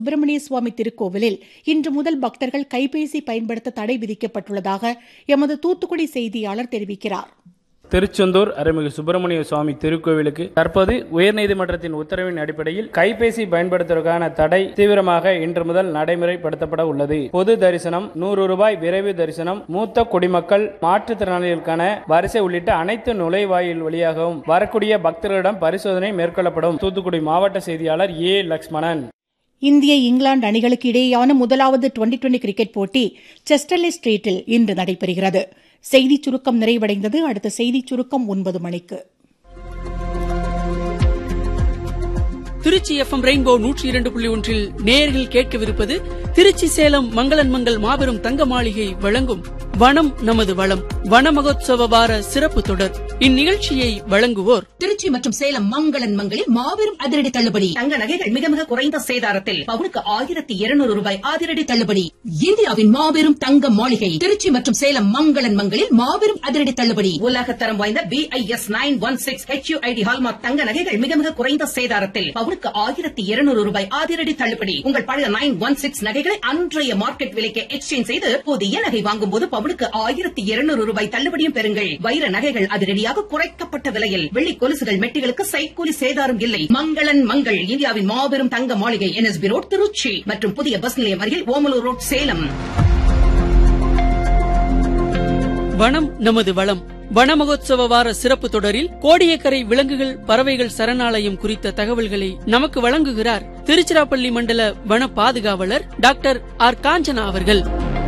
சுப்பிரமணிய சுவாமி திருக்கோவிலில் இன்று முதல் பக்தர்கள் கைபேசி பயன்படுத்த தடை விதிக்கப்பட்டுள்ளதாக எமது தூத்துக்குடி செய்தியாளர் தெரிவிக்கிறார் திருச்செந்தூர் அருள்மிகு சுப்பிரமணிய சுவாமி திருக்கோவிலுக்கு தற்போது உயர்நீதிமன்றத்தின் உத்தரவின் அடிப்படையில் கைபேசி பயன்படுத்துவதற்கான தடை தீவிரமாக இன்று முதல் நடைமுறைப்படுத்தப்பட உள்ளது பொது தரிசனம் நூறு ரூபாய் விரைவு தரிசனம் மூத்த குடிமக்கள் மாற்றுத்திறனாளிகளுக்கான வரிசை உள்ளிட்ட அனைத்து நுழைவாயில் வழியாகவும் வரக்கூடிய பக்தர்களிடம் பரிசோதனை மேற்கொள்ளப்படும் தூத்துக்குடி மாவட்ட செய்தியாளர் ஏ லக்ஷ்மணன் இந்திய இங்கிலாந்து அணிகளுக்கு இடையேயான முதலாவது டுவெண்டி டுவெண்டி கிரிக்கெட் போட்டி செஸ்டர்லி ஸ்ட்ரீட்டில் இன்று நடைபெறுகிறது செய்திச் சுருக்கம் நிறைவடைந்தது அடுத்த செய்திச் சுருக்கம் ஒன்பது மணிக்கு திருச்சி எஃப்எம் ரெயின்போ நூற்றி இரண்டு புள்ளி ஒன்றில் நேயர்கள் கேட்கவிருப்பது திருச்சி சேலம் மங்களன் மங்கள் மாபெரும் தங்க மாளிகை வழங்கும் வனம் நமது வளம் வன மகோத்சவ வார சிறப்பு தொடர் இந்நிகழ்ச்சியை வழங்குவோர் திருச்சி மற்றும் சேலம் மங்களன் மங்களில் மாபெரும் அதிரடி தள்ளுபடி தங்க நகைகள் மிக மிக குறைந்த சேதாரத்தில் பவுனுக்கு ஆயிரத்தி இருநூறு ரூபாய் அதிரடி தள்ளுபடி இந்தியாவின் மாபெரும் தங்க மாளிகை திருச்சி மற்றும் சேலம் மங்களன் மங்களில் மாபெரும் அதிரடி தள்ளுபடி உலக தரம் வாய்ந்த B I S nine one six HUID hallmark தங்க நகைகள் மிக மிக குறைந்த சேதாரத்தில் பவுனுக்கு ஆயிரத்தி இருநூறு ரூபாய் அதிரடி தள்ளுபடி உங்கள் பழைய நைன் ஒன் சிக்ஸ் நகைகளை அன்றைய மார்க்கெட் விலைக்கு எக்ஸ்சேஞ்ச் செய்து புதிய நகை வாங்கும் போது பவுனுக்கு ஆயிரத்தி இருநூறு ரூபாய் தள்ளுபடியும் பெறுங்கள் வைர நகைகள் அதிரடியாக குறைக்கப்பட்ட விலையில் வெள்ளி கொலுசுகள் மெட்டிகளுக்கு சைக்கூலி சேதாரம் இல்லை மங்களன் மங்கள் இந்தியாவின் மாபெரும் தங்க மாளிகை என்எஸ்பி ரோட் திருச்சி மற்றும் புதிய பஸ் நிலையம் அருகில் ஓமலூர் ரோட் சேலம் வனம் நமது வளம் வன மகோத்சவ வார சிறப்பு தொடரில் கோடியக்கரை விலங்குகள் பறவைகள் சரணாலயம் குறித்த தகவல்களை நமக்கு வழங்குகிறார் திருச்சிராப்பள்ளி மண்டல வன பாதுகாவலர் டாக்டர் ஆர் காஞ்சனா அவர்கள்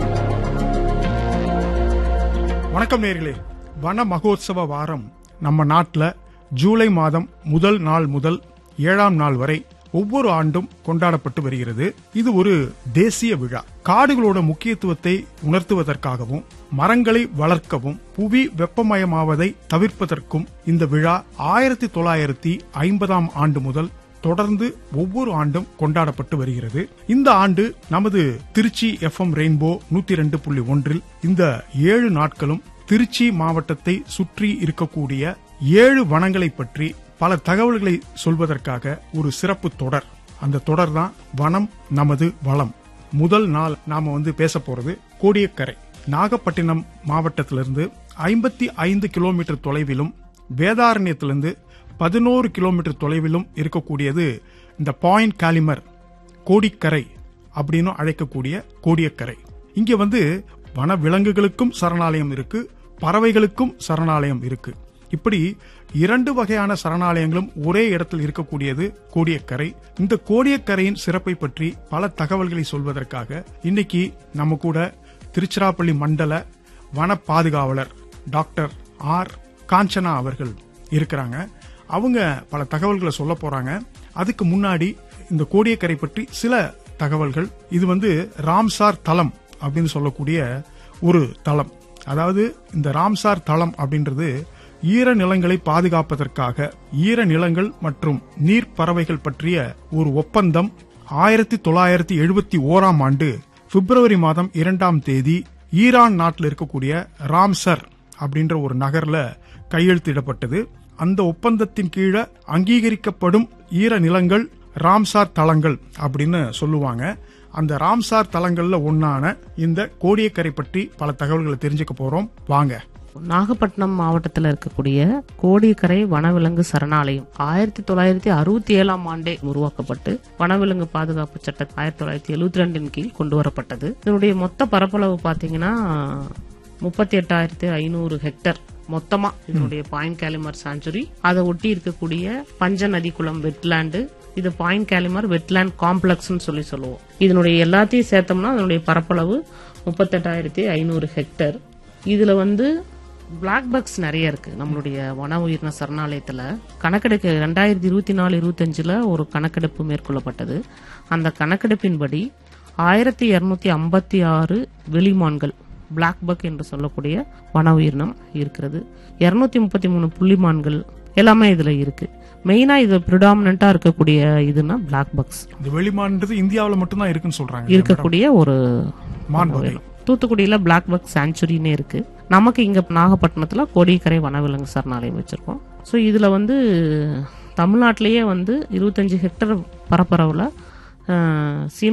வணக்கம் நேர்களே வன மகோத்சவ வாரம் நம்ம நாட்டில் ஜூலை மாதம் முதல் நாள் முதல் ஏழாம் நாள் வரை ஒவ்வொரு ஆண்டும் கொண்டாடப்பட்டு வருகிறது இது ஒரு தேசிய விழா காடுகளோட முக்கியத்துவத்தை உணர்த்துவதற்காகவும் மரங்களை வளர்க்கவும் புவி வெப்பமயமாவதை தவிர்ப்பதற்கும் இந்த விழா ஆயிரத்தி தொள்ளாயிரத்தி ஐம்பதாம் ஆண்டு முதல் தொடர்ந்து ஒவ்வொரு ஆண்டும் கொண்டாடப்பட்டு வருகிறது இந்த ஆண்டு நமது திருச்சி எஃப்எம் ரெயின்போ நூத்தி ரெண்டு புள்ளி ஒன்றில் இந்த ஏழு நாட்களும் திருச்சி மாவட்டத்தை சுற்றி இருக்கக்கூடிய ஏழு வனங்களை பற்றி பல தகவல்களை சொல்வதற்காக ஒரு சிறப்பு தொடர் அந்த தொடர் தான் வனம் நமது வளம் முதல் நாள் நாம வந்து பேச போறது கோடியக்கரை நாகப்பட்டினம் மாவட்டத்திலிருந்து ஐம்பத்தி ஐந்து கிலோமீட்டர் தொலைவிலும் வேதாரண்யத்திலிருந்து பதினோரு கிலோமீட்டர் தொலைவிலும் இருக்கக்கூடியது இந்த பாயிண்ட் காலிமர் கோடிக்கரை அப்படின்னு அழைக்கக்கூடிய கோடியக்கரை இங்க வந்து வன விலங்குகளுக்கும் சரணாலயம் இருக்கு பறவைகளுக்கும் சரணாலயம் இருக்கு இப்படி இரண்டு வகையான சரணாலயங்களும் ஒரே இடத்தில் இருக்கக்கூடியது கோடியக்கரை இந்த கோடியக்கரையின் சிறப்பை பற்றி பல தகவல்களை சொல்வதற்காக இன்னைக்கு நம்ம கூட திருச்சிராப்பள்ளி மண்டல வன பாதுகாவலர் டாக்டர் ஆர் காஞ்சனா அவர்கள் இருக்கிறாங்க அவங்க பல தகவல்களை சொல்ல போறாங்க அதுக்கு முன்னாடி இந்த கோடியக்கரை பற்றி சில தகவல்கள் இது வந்து ராம்சார் தலம் அப்படின்னு சொல்லக்கூடிய ஒரு தலம் அதாவது இந்த ராம்சார் தளம் அப்படின்றது ஈர நிலங்களை பாதுகாப்பதற்காக ஈர நிலங்கள் மற்றும் நீர் பறவைகள் பற்றிய ஒரு ஒப்பந்தம் ஆயிரத்தி தொள்ளாயிரத்தி எழுபத்தி ஓராம் ஆண்டு பிப்ரவரி மாதம் இரண்டாம் தேதி ஈரான் நாட்டில் இருக்கக்கூடிய ராம்சர் அப்படின்ற ஒரு நகர்ல கையெழுத்திடப்பட்டது அந்த ஒப்பந்தத்தின் கீழே அங்கீகரிக்கப்படும் ஈர நிலங்கள் ராம்சார் தளங்கள் அப்படின்னு சொல்லுவாங்க அந்த ராம்சார் தலங்கள்ல ஒன்னான இந்த கோடியக்கரை பற்றி பல தகவல்களை தெரிஞ்சுக்க போறோம் வாங்க நாகப்பட்டினம் மாவட்டத்தில் இருக்கக்கூடிய கோடிக்கரை வனவிலங்கு சரணாலயம் ஆயிரத்தி தொள்ளாயிரத்தி அறுபத்தி ஏழாம் ஆண்டே உருவாக்கப்பட்டு வனவிலங்கு பாதுகாப்பு சட்டம் ஆயிரத்தி தொள்ளாயிரத்தி எழுபத்தி ரெண்டின் கீழ் கொண்டு வரப்பட்டது இதனுடைய மொத்த பரப்பளவு பாத்தீங்கன்னா முப்பத்தி எட்டாயிரத்தி ஐநூறு ஹெக்டர் மொத்தமா இதனுடைய பாயிண்ட் கேலிமர் சாஞ்சுரி அதை ஒட்டி இருக்கக்கூடிய பஞ்ச நதி குளம் வெட்லாண்டு இது பாயிண்ட் கேலிமர் வெட்லேண்ட் காம்ப்ளெக்ஸ்னு சொல்லி சொல்லுவோம் இதனுடைய எல்லாத்தையும் சேர்த்தோம்னா அதனுடைய பரப்பளவு முப்பத்தெட்டாயிரத்தி ஐநூறு ஹெக்டர் இதுல வந்து பிளாக் பக்ஸ் நிறைய இருக்கு நம்மளுடைய வன உயிரின சரணாலயத்துல கணக்கெடுக்க ரெண்டாயிரத்தி இருபத்தி நாலு இருபத்தஞ்சுல ஒரு கணக்கெடுப்பு மேற்கொள்ளப்பட்டது அந்த கணக்கெடுப்பின்படி ஆயிரத்தி இருநூத்தி ஐம்பத்தி ஆறு வெளிமான்கள் பிளாக் பக் என்று சொல்லக்கூடிய வன உயிரினம் இருக்கிறது இருநூத்தி முப்பத்தி மூணு புள்ளிமான்கள் எல்லாமே இதுல இருக்கு மெயினா இது ப்ரிடாமினா இருக்கக்கூடிய இதுனா பிளாக் பக்ஸ் இந்த வெளிமான்றது இந்தியாவில் மட்டும்தான் இருக்குன்னு சொல்றாங்க இருக்கக்கூடிய ஒரு மான் வகை தூத்துக்குடியில பிளாக் பக் சாங்சுரினே இருக்கு நமக்கு இங்க நாகப்பட்டினத்துல கோடிக்கரை வனவிலங்கு சரணாலயம் வச்சிருக்கோம் ஸோ இதுல வந்து தமிழ்நாட்டிலேயே வந்து இருபத்தஞ்சு ஹெக்டர் பரப்பளவுல அஹ், சீம